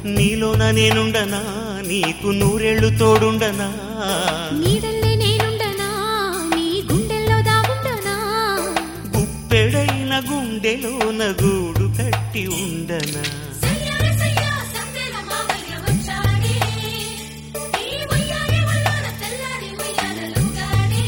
నీలోన నేనుండనా నీకు నూరెళ్ళు తోడుండనా నీడల్లే నేనుండనా నీ గుండెల్లో దాగుండనా గుప్పెడైన గుండెలోన గూడు కట్టి ఉండనా సయ్యార సయ్యా సందెల మావయ్య వచ్చాడే ఈ ఉయ్యారి ఉయ్యాల తెల్లారి ఉయ్యాలలుగాడే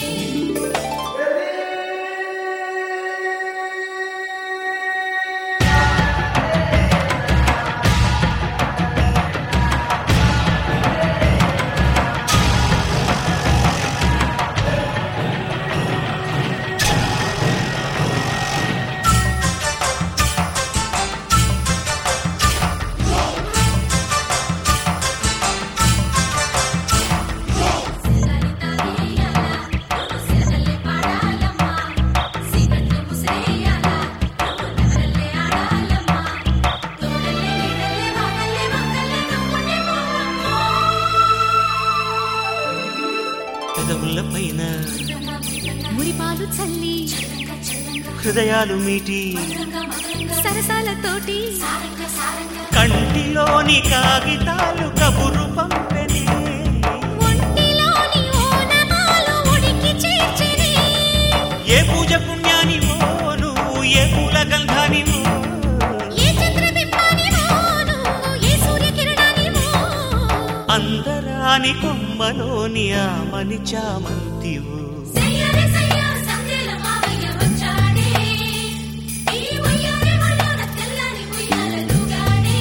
పెదవుల పైన మురిపాలు చల్లి హృదయాలు మీటి సరసాలతోటి కంటిలోని కాగితాలు కబురు పంపెనే ఒంటిలోని ఓనమాలు ఉడికి చేర్చెనే ఏ పూజ పుణ్యానివో నువ్వు ఏ పూల గంధానివో ఏ చంద్రబింబానివో నువ్వు ఏ సూర్యకిరణానివో అందరాని కొమ్మలోని ఆమని చామంతివు సయ్యారే సయ్యా సందేల మావయ్య వచ్చాడే ఈ ఉయ్యారి ఉయ్యాల తెల్లారి ఉయ్యాలలుగాడే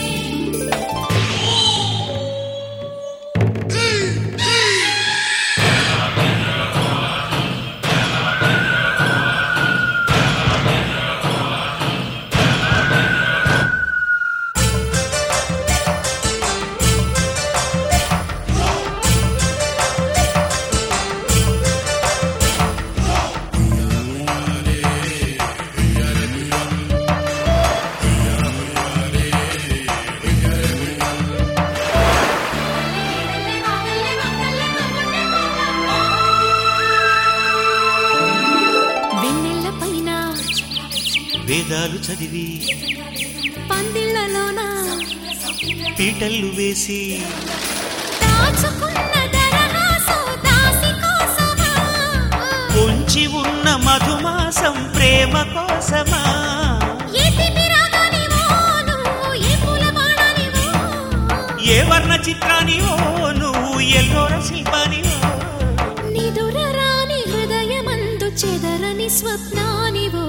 వెన్నెల్ల పైన వేదాలు చదివి పందిళ్ళలోన పీటల్లు వేసి దాచుకున్న దరహాసం దాసి కోసమా పొంచి ఉన్న మధుమాసం ప్రేమ కోసమా ఏ తీపి రాగానివో నువ్వు ఏ పూల బాణానివో ఏ వర్ణ చిత్రానివో నువ్వు ఎల్లోర శిల్పానివో నిదుర రాని హృదయమందు చెదరని స్వప్నానివో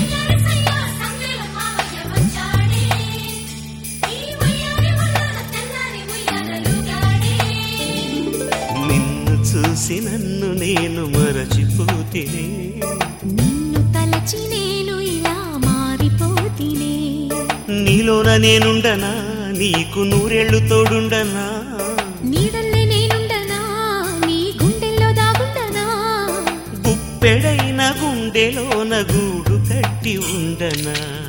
నిన్ను చూసి నన్ను నేను మరచిపోతినే నిన్ను తలచి నేను ఇలా మారిపోతినే నీలోన నేనుండనా నీకు నూరెళ్ళు తోడుండనా నీడల్లే నేనుండనా నీ గుండెల్లో దాగుండనా గుప్పెడైన గుండెలోన గూడు కట్టి ఉండనా